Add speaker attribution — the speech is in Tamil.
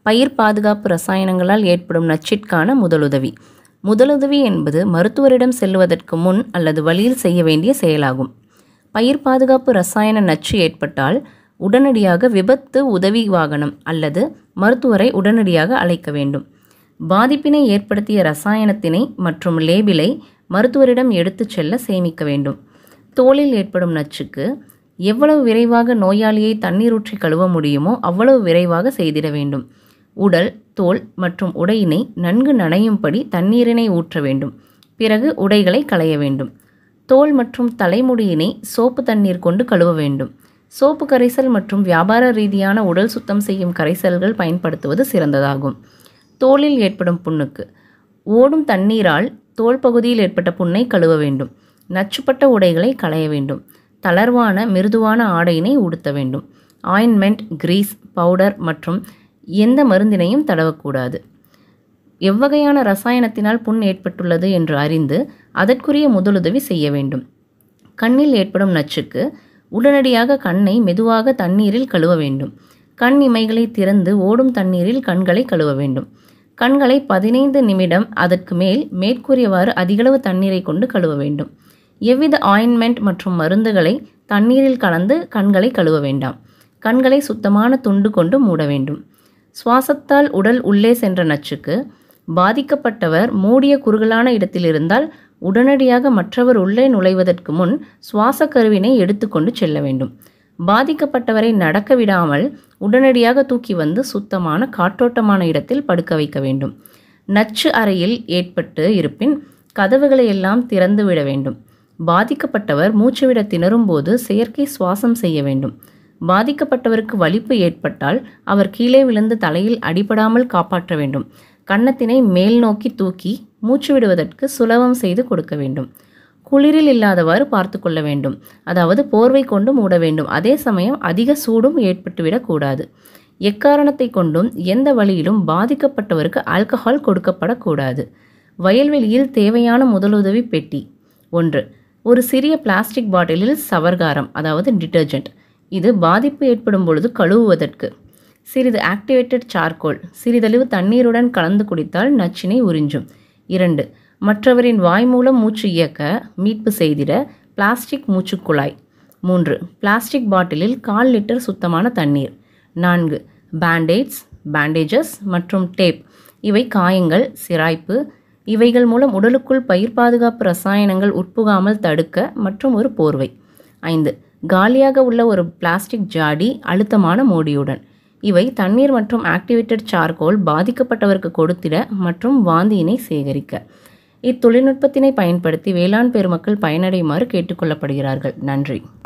Speaker 1: பயிர் பாதுகாப்பு ரசாயனங்களால் ஏற்படும் நச்சிற்கான முதலுதவி முதலுதவி என்பது மருத்துவரிடம் செல்லுவதற்கு முன் அல்லது வழியில் செய்ய வேண்டிய செயலாகும் பயிர் பாதுகாப்பு ரசாயன நச்சு ஏற்பட்டால் உடனடியாக விபத்து உதவி வாகனம் அல்லது மருத்துவரை உடனடியாக அழைக்க வேண்டும் பாதிப்பினை ஏற்படுத்திய ரசாயனத்தினை மற்றும் லேபிளை மருத்துவரிடம் எடுத்துச் செல்ல சேமிக்க வேண்டும் தோலில் ஏற்படும் நச்சுக்கு எவ்வளவு விரைவாக நோயாளியை தண்ணீரூற்றி கழுவ முடியுமோ அவ்வளவு விரைவாக செய்திட வேண்டும் உடல் தோல் மற்றும் உடையினை நன்கு நனையும்படி தண்ணீரினை ஊற்ற வேண்டும் பிறகு உடைகளை களைய வேண்டும் தோல் மற்றும் தலைமுடியினை சோப்பு தண்ணீர் கொண்டு கழுவ வேண்டும் சோப்பு கரைசல் மற்றும் வியாபார ரீதியான உடல் சுத்தம் செய்யும் கரைசல்கள் பயன்படுத்துவது சிறந்ததாகும் தோலில் ஏற்படும் புண்ணுக்கு ஓடும் தண்ணீரால் தோல் பகுதியில் ஏற்பட்ட புண்ணை கழுவ வேண்டும் நச்சுப்பட்ட உடைகளை களைய வேண்டும் தளர்வான மிருதுவான ஆடையினை உடுத்த வேண்டும் ஆயின்மெண்ட் கிரீஸ் பவுடர் மற்றும் எந்த மருந்தினையும் தடவக்கூடாது எவ்வகையான ரசாயனத்தினால் புண் ஏற்பட்டுள்ளது என்று அறிந்து அதற்குரிய முதலுதவி செய்ய வேண்டும் கண்ணில் ஏற்படும் நச்சுக்கு உடனடியாக கண்ணை மெதுவாக தண்ணீரில் கழுவ வேண்டும் கண் இமைகளை திறந்து ஓடும் தண்ணீரில் கண்களை கழுவ வேண்டும் கண்களை பதினைந்து நிமிடம் அதற்கு மேல் மேற்கூறியவாறு அதிகளவு தண்ணீரை கொண்டு கழுவ வேண்டும் எவ்வித ஆயின்மெண்ட் மற்றும் மருந்துகளை தண்ணீரில் கலந்து கண்களை கழுவ வேண்டாம் கண்களை சுத்தமான துண்டு கொண்டு மூட வேண்டும் சுவாசத்தால் உடல் உள்ளே சென்ற நச்சுக்கு பாதிக்கப்பட்டவர் மூடிய குறுகலான இடத்தில் இருந்தால் உடனடியாக மற்றவர் உள்ளே நுழைவதற்கு முன் சுவாச கருவினை எடுத்துக்கொண்டு செல்ல வேண்டும் பாதிக்கப்பட்டவரை நடக்க விடாமல் உடனடியாக தூக்கி வந்து சுத்தமான காற்றோட்டமான இடத்தில் படுக்க வைக்க வேண்டும் நச்சு அறையில் ஏற்பட்டு இருப்பின் கதவுகளை எல்லாம் திறந்து விட வேண்டும் பாதிக்கப்பட்டவர் மூச்சுவிட திணறும்போது செயற்கை சுவாசம் செய்ய வேண்டும் பாதிக்கப்பட்டவருக்கு வலிப்பு ஏற்பட்டால் அவர் கீழே விழுந்து தலையில் அடிபடாமல் காப்பாற்ற வேண்டும் கன்னத்தினை மேல் நோக்கி தூக்கி மூச்சு விடுவதற்கு சுலபம் செய்து கொடுக்க வேண்டும் குளிரில் இல்லாதவாறு பார்த்து கொள்ள வேண்டும் அதாவது போர்வை கொண்டு மூட வேண்டும் அதே சமயம் அதிக சூடும் ஏற்பட்டுவிடக்கூடாது எக்காரணத்தை கொண்டும் எந்த வழியிலும் பாதிக்கப்பட்டவருக்கு ஆல்கஹால் கொடுக்கப்படக்கூடாது வயல்வெளியில் தேவையான முதலுதவி பெட்டி ஒன்று ஒரு சிறிய பிளாஸ்டிக் பாட்டிலில் சவர்காரம் அதாவது டிட்டர்ஜென்ட் இது பாதிப்பு ஏற்படும் பொழுது கழுவுவதற்கு சிறிது ஆக்டிவேட்டட் சார்கோல் சிறிதளவு தண்ணீருடன் கலந்து குடித்தால் நச்சினை உறிஞ்சும் இரண்டு மற்றவரின் வாய் மூலம் மூச்சு இயக்க மீட்பு செய்திட பிளாஸ்டிக் மூச்சுக்குழாய் மூன்று பிளாஸ்டிக் பாட்டிலில் கால் லிட்டர் சுத்தமான தண்ணீர் நான்கு பேண்டேட்ஸ் பேண்டேஜஸ் மற்றும் டேப் இவை காயங்கள் சிராய்ப்பு இவைகள் மூலம் உடலுக்குள் பயிர் பாதுகாப்பு ரசாயனங்கள் உட்புகாமல் தடுக்க மற்றும் ஒரு போர்வை ஐந்து காலியாக உள்ள ஒரு பிளாஸ்டிக் ஜாடி அழுத்தமான மூடியுடன் இவை தண்ணீர் மற்றும் ஆக்டிவேட்டட் சார்கோல் பாதிக்கப்பட்டவருக்கு கொடுத்திட மற்றும் வாந்தியினை சேகரிக்க இத்தொழில்நுட்பத்தினை பயன்படுத்தி வேளாண் பெருமக்கள் பயனடையுமாறு கேட்டுக்கொள்ளப்படுகிறார்கள் நன்றி